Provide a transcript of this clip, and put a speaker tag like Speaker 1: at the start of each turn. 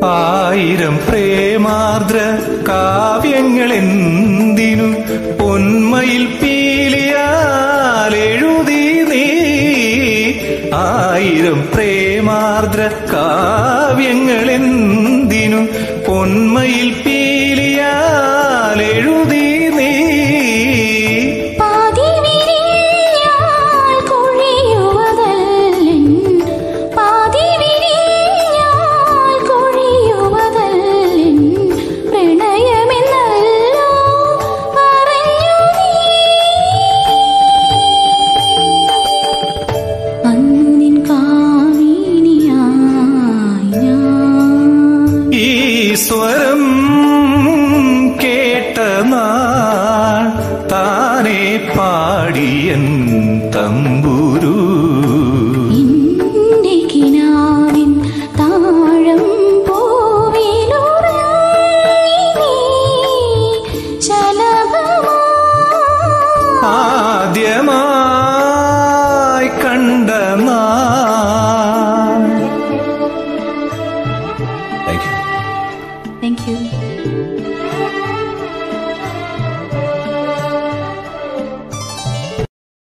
Speaker 1: ആയിരം പ്രേമാർദ്ര കാവ്യങ്ങളെന്തിനു പൊന്മയിൽ പീലിയാൽ എഴുതി നീ ആയിരം പ്രേമാർദ്ര കാവ്യങ്ങളെന്തിനു പൊന്മയിൽ പീലിയാൽ എഴുതി നീ
Speaker 2: പാതി വിരിഞ്ഞാൽ കൊഴിയുവതല്ലിൻ പാതി വിരിഞ്ഞാൽ കൊഴിയുവതല്ലിൻ പ്രണയമെന്നല്ലോ പറഞ്ഞു നീ അന്നു നിൻ കാമിനിയായി ഞാൻ
Speaker 1: ഈ സ്വരം കേട്ട നാൾ താനെ പാടിയൻ തമ്പു